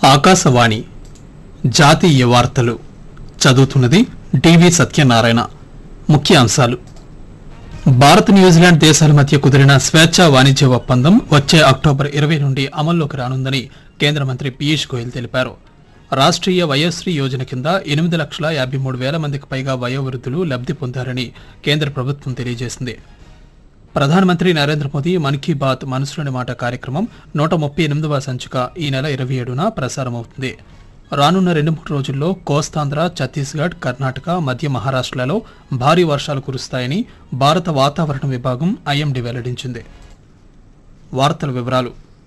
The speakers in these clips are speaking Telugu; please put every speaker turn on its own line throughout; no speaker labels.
ఆకాశవాణి జాతీయ వార్తలు చదువుతున్నది డివి సత్యనారాయణ ముఖ్య అంశాలు భారత్ న్యూజిలాండ్ దేశాల మధ్య కుదిరిన స్వేచ్ఛా వాణిజ్య ఒప్పందం వచ్చే అక్టోబర్ ఇరవై నుండి అమల్లోకి రానుందని కేంద్ర మంత్రి పీయూష్ గోయల్ తెలిపారు రాష్ట్రీయ వయోశ్రీ యోజన కింద ఎనిమిది లక్షల యాభై మూడు వేల మందికి పైగా వయోవృద్ధులు లబ్ధి పొందారని కేంద్ర ప్రభుత్వం తెలియజేసింది ప్రధానమంత్రి నరేంద్ర మోదీ మన్ కీ బాత్ మనసులోని మాట కార్యక్రమం నూట ముప్పై ఎనిమిదవ సంచిక ఈ నెల ఇరవై ఏడున ప్రసారమవుతుంది రానున్న రెండు మూడు రోజుల్లో కోస్తాంధ్ర ఛత్తీస్గఢ్ కర్ణాటక మధ్య మహారాష్ట్రలలో భారీ వర్షాలు కురుస్తాయని భారత వాతావరణ విభాగం ఐఎండీ వెల్లడించింది వార్తల వివరాలు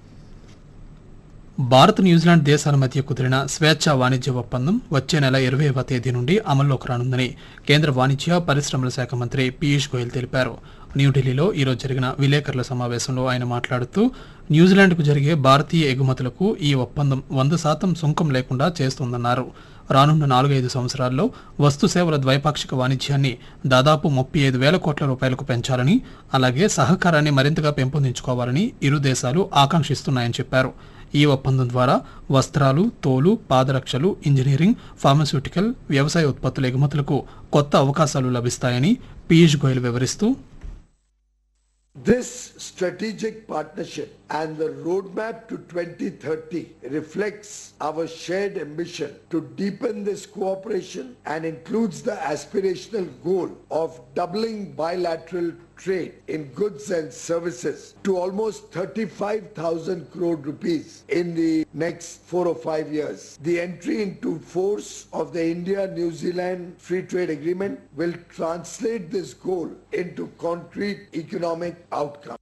భారత్ న్యూజిలాండ్ దేశాల మధ్య కుదిరిన స్వేచ్ఛా వాణిజ్య ఒప్పందం వచ్చే నెల ఇరవైవ తేదీ నుండి అమల్లోకి రానుందని కేంద్ర వాణిజ్య పరిశ్రమల శాఖ మంత్రి పీయూష్ గోయల్ తెలిపారు న్యూఢిల్లీలో ఈరోజు జరిగిన విలేకరుల సమావేశంలో ఆయన మాట్లాడుతూ న్యూజిలాండ్కు జరిగే భారతీయ ఎగుమతులకు ఈ ఒప్పందం వంద శాతం సుంకం లేకుండా చేస్తోందన్నారు రానున్న నాలుగైదు సంవత్సరాల్లో వస్తు సేవల ద్వైపాక్షిక వాణిజ్యాన్ని దాదాపు ముప్పై ఐదు వేల కోట్ల రూపాయలకు పెంచాలని అలాగే సహకారాన్ని మరింతగా పెంపొందించుకోవాలని ఇరు దేశాలు ఆకాంక్షిస్తున్నాయని చెప్పారు ఈ ఒప్పందం ద్వారా వస్త్రాలు తోలు పాదరక్షలు ఇంజనీరింగ్ ఫార్మస్యూటికల్ వ్యవసాయ ఉత్పత్తుల ఎగుమతులకు కొత్త అవకాశాలు లభిస్తాయని పీయూష్ గోయల్ వివరిస్తూ
This strategic partnership and the roadmap to 2030 reflects our shared ambition to deepen this cooperation and includes the aspirational goal of doubling bilateral trade in goods and services to almost 35,000 crore rupees in the next four or five years. The entry into force of the India-New Zealand Free Trade Agreement will translate this goal into concrete economic outcomes.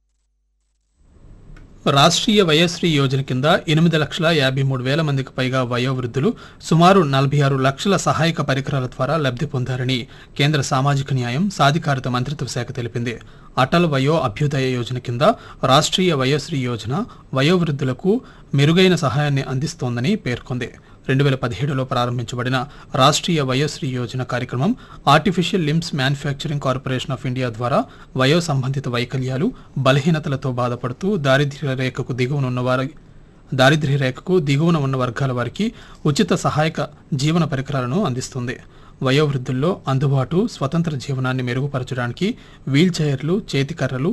Rashtriya Vayoshri Yojana కింద ఎనిమిది లక్షల యాభై మూడు వేల మందికి పైగా వయోవృద్ధులు సుమారు నలభై ఆరు లక్షల సహాయక పరికరాల ద్వారా లబ్ధి పొందారని కేంద్ర సామాజిక న్యాయం సాధికారత మంత్రిత్వ శాఖ తెలిపింది అటల్ వయో అభ్యుదయ యోజన కింద రాష్ట్రీయ వయోశ్రీ యోజన వయోవృద్ధులకు మెరుగైన సహాయాన్ని అందిస్తోందని పేర్కొంది రెండు వేల పదిహేడులో ప్రారంభించబడిన రాష్ట్రీయ వయోశ్రీ యోజన కార్యక్రమం artificial limbs manufacturing corporation of India ద్వారా వయో సంబంధిత వైకల్యాలు బలహీనతలతో బాధపడుతూ దారిద్ర్య రేఖకు దిగువన ఉన్నవారి దారిద్ర్య రేఖకు దిగువన ఉన్న వర్గాల వారికి ఉచిత సహాయక జీవన పరికరాలను అందిస్తుంది వయోవృద్ధుల్లో అందుబాటు స్వతంత్ర జీవనాన్ని మెరుగుపరచడానికి వీల్ చైర్లు చేతికర్రలు